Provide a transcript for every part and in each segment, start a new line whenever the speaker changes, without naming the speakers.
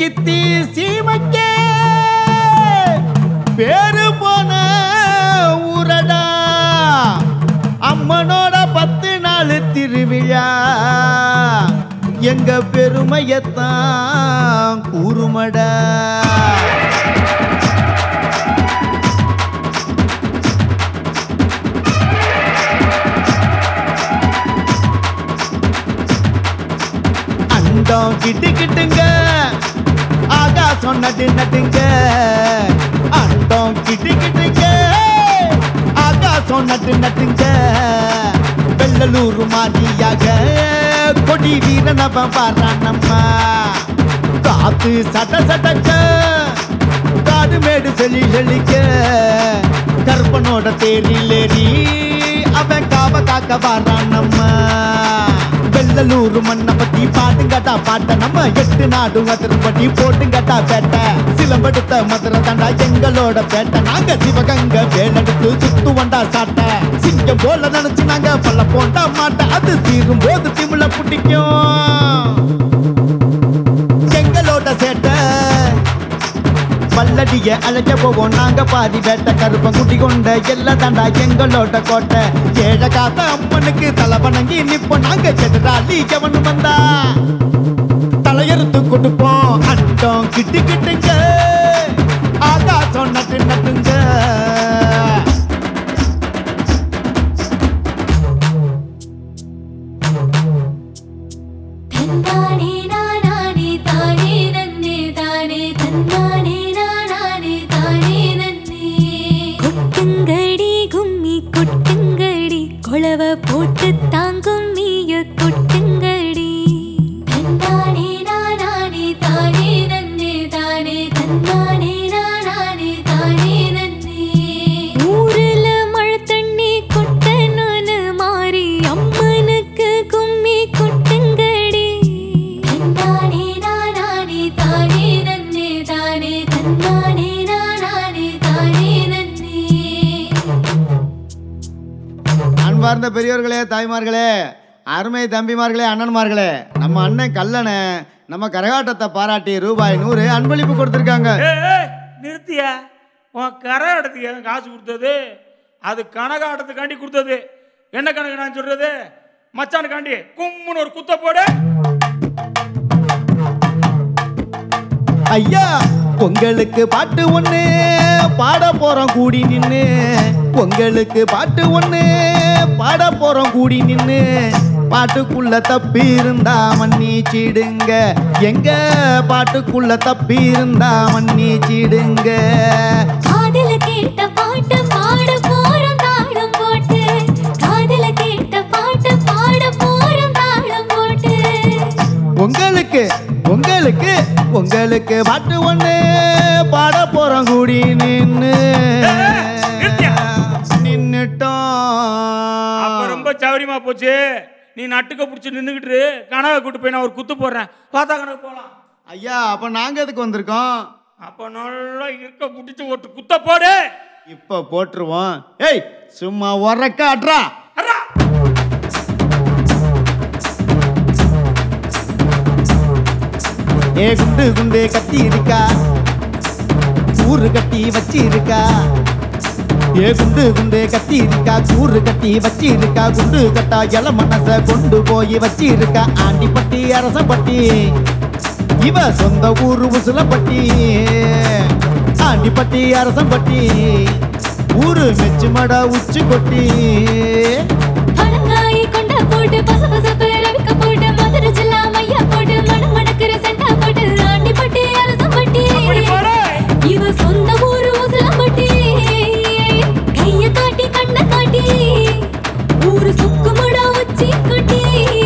சித்தி சீமைக்கே பேரு போன ஊரடா அம்மனோட பத்து நாள் திருவிழா எங்க பெருமையத்தான் கூறுமடா அண்டம் கிட்டு கிட்டுங்க ஆகாசம் நட்டு நட்டுங்க அண்டம் கிட்டு கிட்டுங்க ஆகாசம் நட்டு நட்டுங்க வெள்ளலூர் மாதிரியாக கொடி வீரனவ பாரானம்மா காத்து சட்ட சட்டக்க காடு மேடு செழி செழிக்க கற்பனோட தேரிலேறி அவன் காவ காக்க வாரானம்மா வெள்ளலூர் மண்ணை பத்தி பாட்டுங்கட்டா பாட்ட நம்ம எட்டு நாடு மதுரப்பட்டி போட்டுங்கட்டா பேட்டை சிலம்படுத்த மதுரை தாண்டா எங்களோட பேட்டை நாங்க சிவகங்க வேலெடுத்து சுத்து வண்டா சாட்ட சிங்கம் போல நினைச்சு நாங்க பல்ல போண்டா மாட்ட அது தீரும் போது திமிழ பிடிக்கும் எங்களோட சேட்டை பல்லடிய அழைக்க போவோம் நாங்க பாதி வேட்ட கருப்பம் குட்டி கொண்ட எல்லா தாண்டா எங்களோட கோட்டை ஏழ காத்த அம்மனுக்கு தலை வணங்கி நிப்போம் நாங்க செடுறாளி எவனு வந்தா தலையெடுத்து கொடுப்போம் அண்டம் கிட்டு கிட்டுங்க ஆகாசம் நட்டு நட்டுங்க
தன்னானே நானானே தானே நன்னே தானே தன்னானே நானானே தானே நன்னே கொட்டுங்கடி கும்மி கொட்டுங்கடி கொளவ போட்டு தாங்கும் மீய கொட்டுங்கடி தன்னானே நானானே தானே நன்னே தானே தன்னானே நானானே தானே நன்னே ஊருல மழை தண்ணி கொட்டணும்னு மாறி அம்மனுக்கு கும்மி கொட்டுங்கடி தன்னானே நானானே தானே நன்னே தானே தன்னானே நானானே தானே நன்னே
அன்பார்ந்த பெரியோர்களே தாய்மார்களே அருமை தம்பிமார்களே அண்ணன்மார்களே நம்ம அண்ணன் கல்லணை நம்ம கரகாட்டத்தை பாராட்டி ரூபாய் நூறு அன்பளிப்பு கொடுத்துருக்காங்க
ஏய், ஏய், நிறுத்தியா உன் கரகாட்டத்துக்கு எவன் காசு கொடுத்தது அது கனகாட்டத்துக்காண்டி கொடுத்தது என்ன கணக்கு நான் சொல்றது மச்சானுக்காண்டி கும்முன்னு ஒரு குத்த போடு
ஐயா உங்களுக்கு பாட்டு ஒண்ணு பாட போறோம் கூடி நின்னு உங்களுக்கு பாட்டு ஒண்ணு பாட போறோம் கூடி நின்னு பாட்டுக்குள்ள தப்பி இருந்தா மன்னிச்சிடுங்க எங்க பாட்டுக்குள்ள தப்பி இருந்தா மன்னிச்சிடுங்க
காதல கேட்ட பாட்டு பாட போறோம் தாளம் போட்டு காதல கேட்ட பாட்டு பாட போறோம் தாளம் போட்டு
உங்களுக்கு உங்களுக்கு உங்களுக்கு பாட்டு ஒண்ணு பாட போறோம் கூடி நின்னு
நிறுத்தியா? அப்ப
நின்னுட்டோம்
ரொம்ப சௌரியமா போச்சு நீ நட்டுக்க பிடிச்சி நின்றுக்கிட்டு கனவை கூட்டு போய் நான் ஒரு குத்து போடுறேன் பார்த்தா கணக்கு போகலாம்
ஐயா அப்ப நாங்க எதுக்கு வந்திருக்கோம்
அப்ப நல்லா இருக்க பிடிச்சி ஒரு குத்த போடு
இப்ப போட்டுருவோம் ஏய் சும்மா உரக்க அட்ரா
அர்ரா.
ஏ குண்டு குண்டு கத்தி இருக்கா கூறு கட்டி வச்சு இருக்கா ஏ குண்டு குண்டு கத்தி இருக்கா கூறு கட்டி வச்சு இருக்கா குண்டு கட்டா இள மனச கொண்டு போய் வச்சு இருக்கா ஆண்டிப்பட்டி அரசப்பட்டி இவ சொந்த ஊரு உசுலப்பட்டி ஆண்டிப்பட்டி அரசம்பட்டி ஊரு மெச்சுமட உச்சி கொட்டி
பழங்காய் கொண்ட போட்டு பச பசப்பு ரவிக்க போட்டு மதுரை ஜில்லா மையா போட்டு மணம் மணக்கிற செண்டா போட்டு ஆண்டிப்பட்டி அரசம்பட்டி
அப்படி போடு
இவ சொந்த ஊரு உசலம்பட்டி கைய காட்டி கண்ண காட்டி ஊரு சுக்குமுடா உச்சி கொட்டி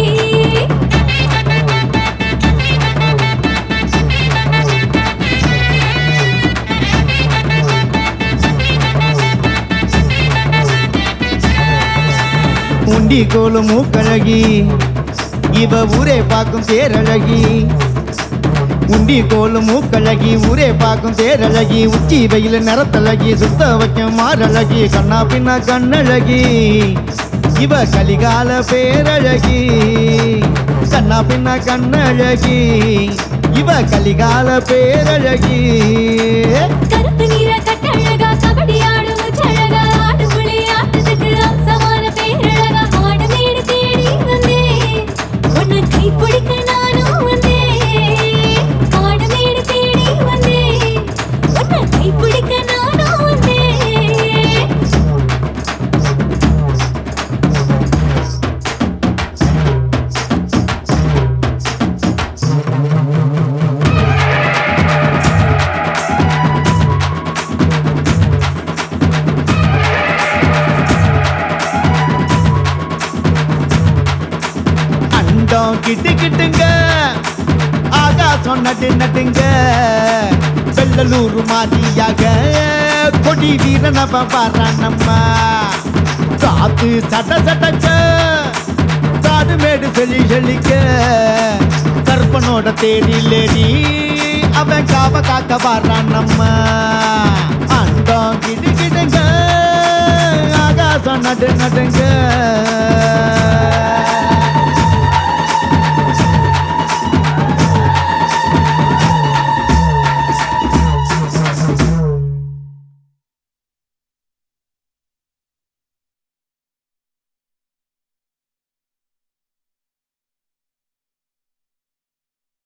உண்டி கோலும் மூக்கழகி இவ ஊரே பார்க்கும் தேரழகி உண்டி கோலும் மூக்கழகி ஊரே பார்க்கும் தேரழகி உச்சி வெயில் நிறத்தழகி சுத்த வைக்கும் மாரழகி கண்ணா பின்னா கண்ணழகி இவ கலிகால பேரழகி கண்ணா பின்னா கண்ணழகி இவ கலிகால பேரழகி
கருப்பு நிற கட்டழகா கபடி ஆடும் உச்சழகா ஆடு புலி ஆட்டத்துக்கு அம்சமான பேரழகா ஆடு மேடு தேடி வந்தேன் உன்னை கை பிடிக்க நானும் வந்தேன் ஆடு மேடு தேடி வந்தேன் உன்னை கை பிடிக்க நானும் வந்தேன்
அண்டம் கிட்டு கிட்டுங்க ஆகாசம் நட்டு நட்டுங்க வெள்ளலூர் மாதிரியாக கொடி வீரனவ வரானம்மா காத்து சட்ட சட்டக்க காடு மேடு செலி செழிக்க கற்பனோட தேடி லேடி அவன் காவ காக்க வரானம்மா அண்டம் கிட்டு கிட்டுங்க ஆகாசம் நட்டு நட்டுங்க